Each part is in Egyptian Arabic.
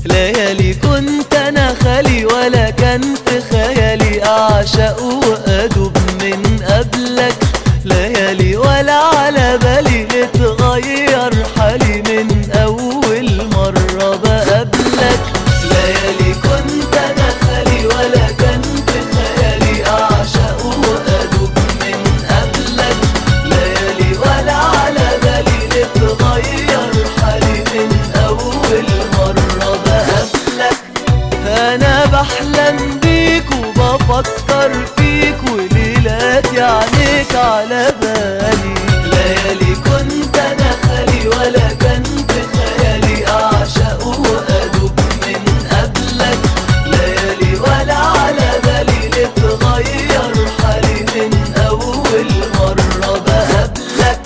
ليالي كنت انا خالي ولا كان في خيالي اعشق وادوب من قبلك ليالي ولا على بالي اتغير حالي من اول مرة بقابلك ليالي كنت انا خالي ولا كان في خيالي اعشق وادوب من قبلك ليالي ولا على بالي اتغير حالي من اول مرة بقابلك انا بحلم بيك وبفكر فيك وليلاتي عليك على بالي ليالي كنت انا خالي ولا كان في خيالي اعشق وادوب من قبلك ليالي ولا على بالي اتغير حالي من اول مرة بقابلك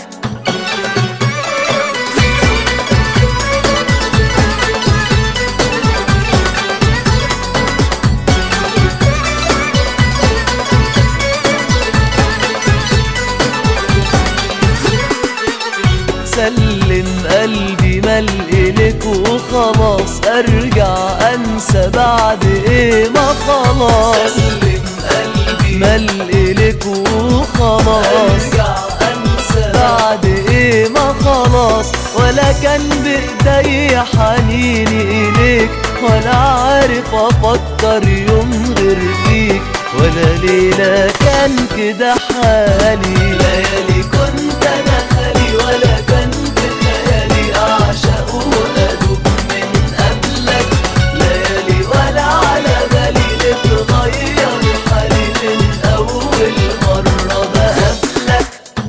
سلم قلبي ملء لك وخلاص ارجع انسى بعد ايه ما خلاص سلم قلبي ملء لك وخلاص ارجع انسى بعد ايه ما خلاص ولا كان بايدي حنيني اليك ولا عارف افكر يوم غير فيك ولا ليلة كان كده حالي ليالي كنت انا خالي ولا كان في خيالي اعشق وادوب من قبلك ليالي ولا على بالي اتغير حالي من اول مرة بقابلك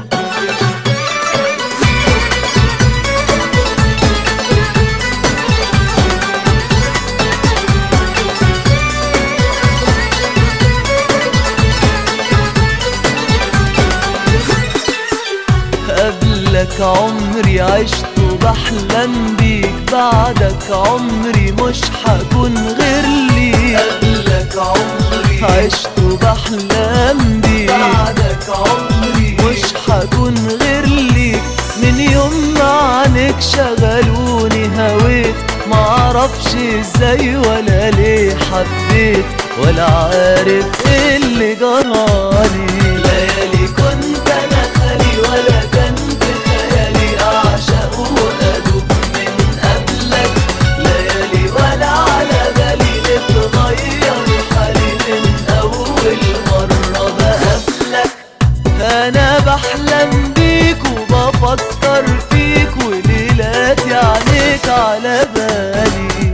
قبلك عمري عشت وبحلم بيك بعدك عمري مش حكون غير ليك قبلك عمري عشت وبحلم بيك بعدك عمري مش حكون غير ليك من يوم ما عنك شغلوني هويت معرفش ازاي ولا ليه حبيت ولا عارف ايه اللي جرالي ليالي كنت انا خالي ولا كان في خيالي اعشق وادوب من قبلك ليالي ولا على بالي اتغير حالي من اول مرة بقابلك انا بحلم بيك وبفكر فيك وليلاتي عليك على بالي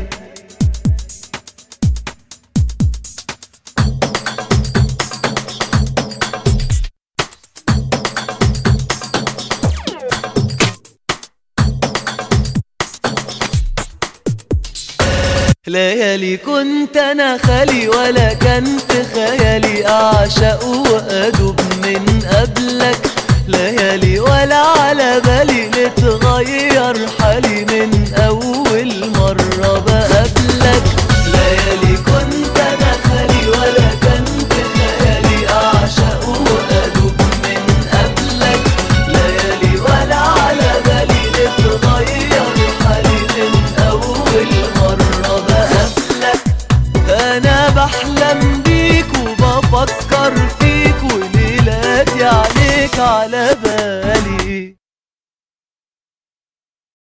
ليالي كنت انا خالي ولا كان في خيالي اعشق وادوب من قبلك ليالي ولا على بالي اتغير حالي من اول مرة بقابلك ليالي كنت انا خالي ولا كان في خيالي اعشق وادوب من قبلك ليالي ولا على بالي اتغير حالي من اول مرة بقابلك انا بحلم بيك وبفكر فيك وليلاتي عليك على بالي